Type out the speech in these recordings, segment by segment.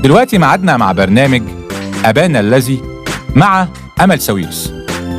دلوقتي معادنا مع برنامج أبانا الذي مع أمل سويرس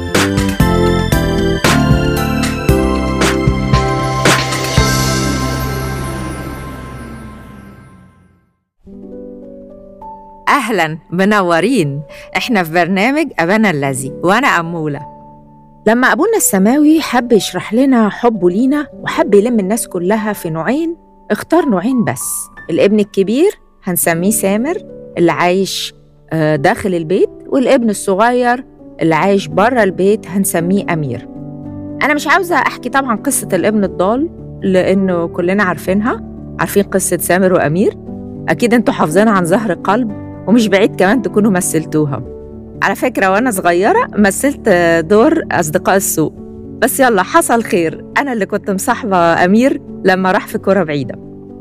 أهلا منورين إحنا في برنامج أبانا الذي وأنا أمولة لما أبونا السماوي حب يشرح لنا حبه لينا وحب يلم الناس كلها في نوعين اختار نوعين بس الابن الكبير هنسميه سامر اللي عايش آه، داخل البيت والابن الصغير اللي عايش بره البيت هنسميه أمير أنا مش عاوزة أحكي طبعا قصة الابن الضال لأنه كلنا عارفينها عارفين قصة سامر وأمير أكيد أنتوا حافظينها عن ظهر قلب ومش بعيد كمان تكونوا مثلتوها على فكرة وأنا صغيرة مثلت دور أصدقاء السوق بس يلا حصل خير أنا اللي كنت مصاحبة أمير لما راح في كرة بعيدة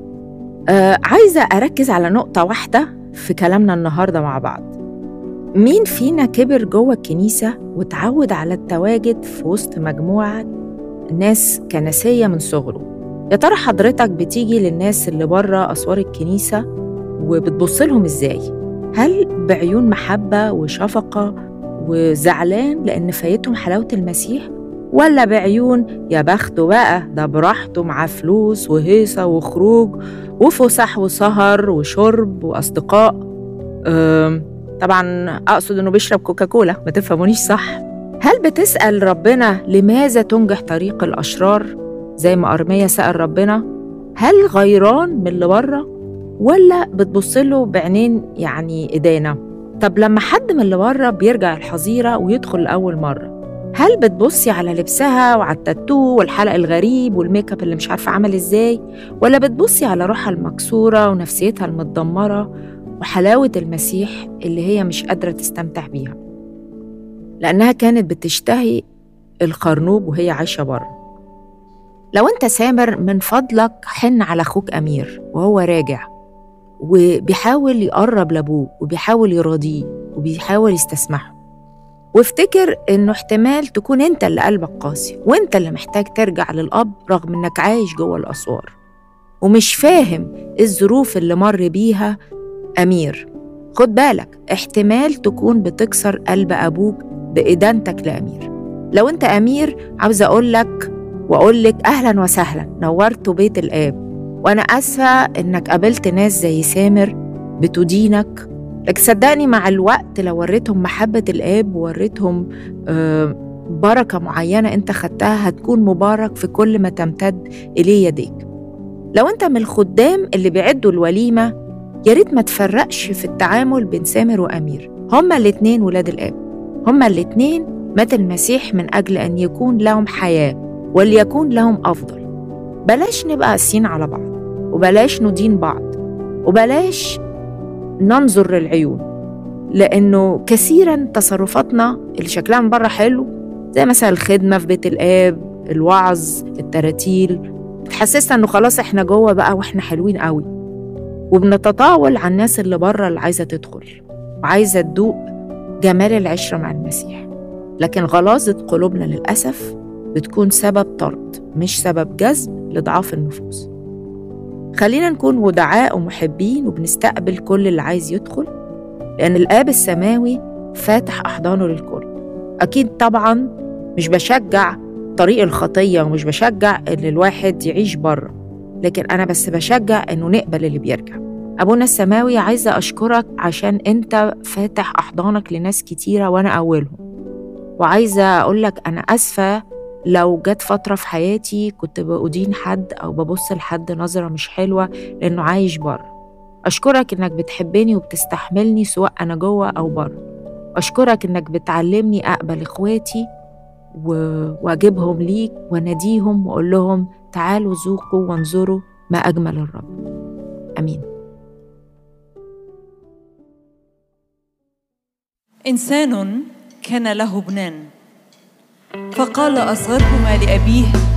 آه عايزة أركز على نقطة واحدة في كلامنا النهاردة مع بعض مين فينا كبر جوه الكنيسة وتعود على التواجد في وسط مجموعة ناس كنسية من صغره يا ترى حضرتك بتيجي للناس اللي بره أسوار الكنيسة وبتبص لهم إزاي؟ هل بعيون محبة وشفقة وزعلان لأن فايتهم حلاوة المسيح؟ ولا بعيون يا بخته بقى ده براحته مع فلوس وهيصة وخروج وفسح وسهر وشرب وأصدقاء أم، طبعا أقصد إنه بيشرب كوكاكولا ما تفهمونيش صح هل بتسأل ربنا لماذا تنجح طريق الأشرار زي ما أرميا سأل ربنا هل غيران من اللي بره ولا بتبص له بعينين يعني إدانة طب لما حد من اللي بره بيرجع الحظيرة ويدخل لأول مرة هل بتبصي على لبسها وعلى التاتو والحلق الغريب والميك اب اللي مش عارفة عمل ازاي ولا بتبصي على روحها المكسورة ونفسيتها المتدمرة وحلاوة المسيح اللي هي مش قادرة تستمتع بيها لأنها كانت بتشتهي الخرنوب وهي عايشة بره لو انت سامر من فضلك حن على اخوك امير وهو راجع وبيحاول يقرب لابوه وبيحاول يراضيه وبيحاول يستسمحه وافتكر انه احتمال تكون انت اللي قلبك قاسي وانت اللي محتاج ترجع للاب رغم انك عايش جوه الاسوار ومش فاهم الظروف اللي مر بيها امير خد بالك احتمال تكون بتكسر قلب ابوك بادانتك لامير لو انت امير عاوز اقول لك واقول لك اهلا وسهلا نورتوا بيت الاب وانا اسفه انك قابلت ناس زي سامر بتدينك لكن صدقني مع الوقت لو وريتهم محبه الاب ووريتهم آه، بركه معينه انت خدتها هتكون مبارك في كل ما تمتد اليه يديك لو انت من الخدام اللي بيعدوا الوليمه يا ريت ما تفرقش في التعامل بين سامر وامير هما الاتنين ولاد الاب هما الاتنين مات المسيح من اجل ان يكون لهم حياه وليكون لهم افضل بلاش نبقى قاسيين على بعض وبلاش ندين بعض وبلاش ننظر للعيون لانه كثيرا تصرفاتنا اللي شكلها من بره حلو زي مثلا الخدمه في بيت الاب الوعظ التراتيل بتحسسنا انه خلاص احنا جوه بقى واحنا حلوين قوي وبنتطاول على الناس اللي بره اللي عايزه تدخل وعايزه تدوق جمال العشره مع المسيح لكن غلاظه قلوبنا للاسف بتكون سبب طرد مش سبب جذب لضعاف النفوس خلينا نكون ودعاء ومحبين وبنستقبل كل اللي عايز يدخل لأن الآب السماوي فاتح أحضانه للكل أكيد طبعا مش بشجع طريق الخطية ومش بشجع إن الواحد يعيش بره لكن أنا بس بشجع إنه نقبل اللي بيرجع أبونا السماوي عايزة أشكرك عشان أنت فاتح أحضانك لناس كتيرة وأنا أولهم وعايزة أقولك أنا أسفة لو جت فترة في حياتي كنت بأدين حد أو ببص لحد نظرة مش حلوة لأنه عايش بره أشكرك إنك بتحبني وبتستحملني سواء أنا جوه أو بره أشكرك إنك بتعلمني أقبل إخواتي و... وأجيبهم ليك وأناديهم وأقول لهم تعالوا ذوقوا وانظروا ما أجمل الرب آمين إنسان كان له ابنان فقال أصغرهما لأبيه